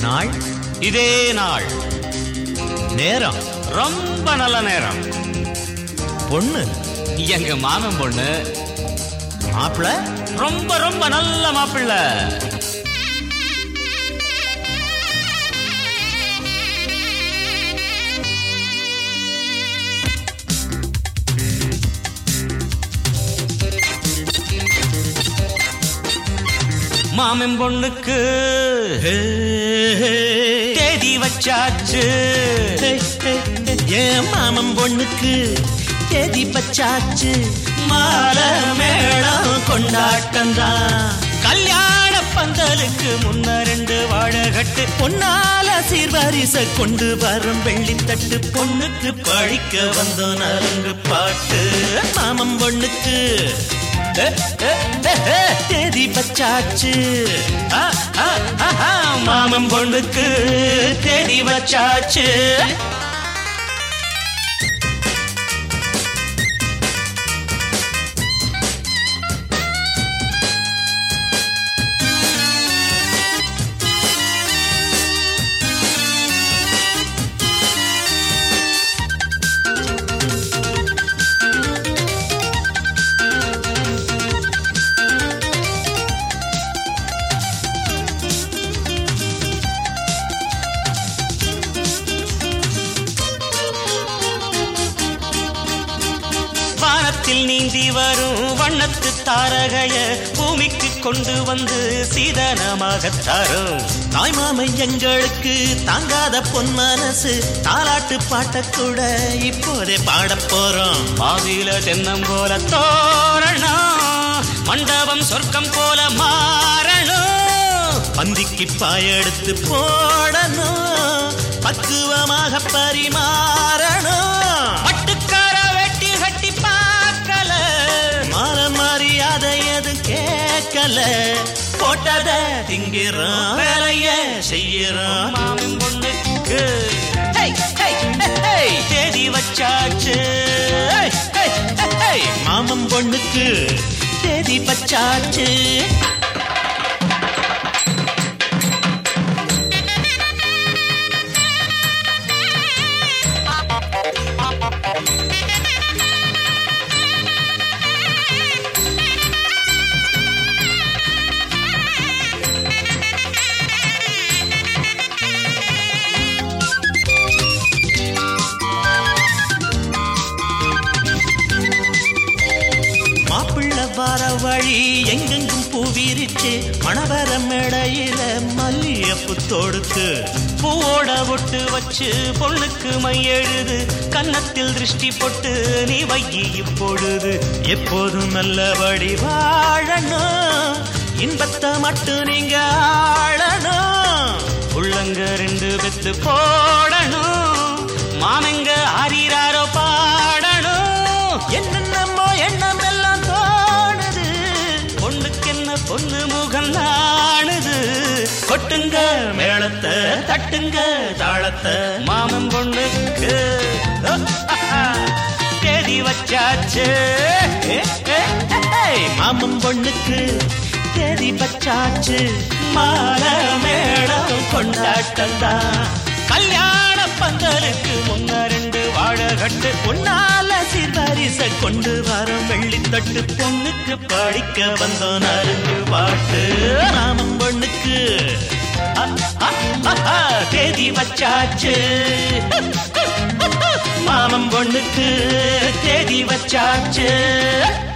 நாள் இதே நாள் நேரம் ரொம்ப நல்ல நேரம் பொண்ணு எங்க மாமன் பொண்ணு மாப்பிள்ள ரொம்ப ரொம்ப நல்ல மாப்பிள்ளை மாமன் பொண்ணுக்கு தேதி வச்சாச்சு என் மாமன் பொண்ணுக்கு தேதி பச்சாச்சு மாலை மேளம் கொண்டாட்டம் தான் கல்யாண பந்தலுக்கு முன்ன ரெண்டு வாழகட்டு பொன்னால சீர்வரிச கொண்டு வரும் வெள்ளித்தட்டு பொண்ணுக்கு பழிக்க வந்தோம் நரங்கு பாட்டு மாமன் பொண்ணுக்கு ஏ, ஏ, ஏ, ஏ, தேதி பச்சாச்சு ஆ, ஆ, ஆஹா, மாமன் பொண்ணுக்கு தேடி வச்சாச்சு வானத்தில் நீந்தி வரும் வண்ணத்து தாரகைய பூமிக்கு கொண்டு வந்து சீதனமாக தரும் தாய் மாமை எங்களுக்கு தாங்காத பொன் மனசு தாலாட்டு பாட்டக்கூட இப்போதே பாடப் போறோம் பாதியில தென்னம் போல தோரணம் மண்டபம் சொர்க்கம் போல மாறணும் பந்திக்கு பாயெடுத்து போடணும் பக்குவமாக பரிமாறணும் பட்டுக்கார வெட்டி கட்டி பார்க்கல மான மரியாதை எதுவும் கேட்கல போட்டத திங்கிறோம் வேலைய செய்யறோம் மாமன் பொண்ணுக்கு ஹேய், ஹேய், ஹேய், ஹேய், தேதி வச்சாச்சு ஹேய், ஹேய், ஹேய், ஹேய். மாமன் பொண்ணுக்கு தேதி பச்சாச்சு மாப்பிள்ள வர வழி எங்கெங்கும் பூவிரிச்சு மணவர மேடையில மல்லியப்பு தொடுத்து பூவோட ஒட்டு வச்சு பொண்ணுக்கு மை எழுது கன்னத்தில் திருஷ்டி போட்டு நீ வையி இப்பொழுது எப்போதும் நல்லபடி வாழணும் இன்பத்தை மட்டும் நீங்க ஆளணும் உள்ளங்க ரெண்டு பெத்து போடணும் மாமங்க ஆறீராரோ பாடணும் என்னென்னமோ எண்ணம் எல்லாம் தோணுது பொண்ணுக்கு என்ன பொண்ணு முகம் நாணுது கொட்டுங்க மேளத்தை தட்டுங்க தாளத்தை மாமன் பொண்ணுக்கு தேதி வச்சாச்சு ஏ, ஏ, ஏய், மாமன் பொண்ணுக்கு தேதி பச்சாச்சு மால மேளம் கொண்டாட்டம் தான் கல்யாண பந்தலுக்கு முன்ன ரெண்டு வாழகட்டு பொன்னால சீர்வரிச கொண்டு வரும் வெள்ளித்தட்டு பொண்ணுக்கு படிக்க வந்தோம் அருங்கு பாட்டு மாமன் பொண்ணுக்கு அ, அ, அ, அ, தேதி வச்சாச்சு மாமன் பொண்ணுக்கு தேதி வச்சாச்சு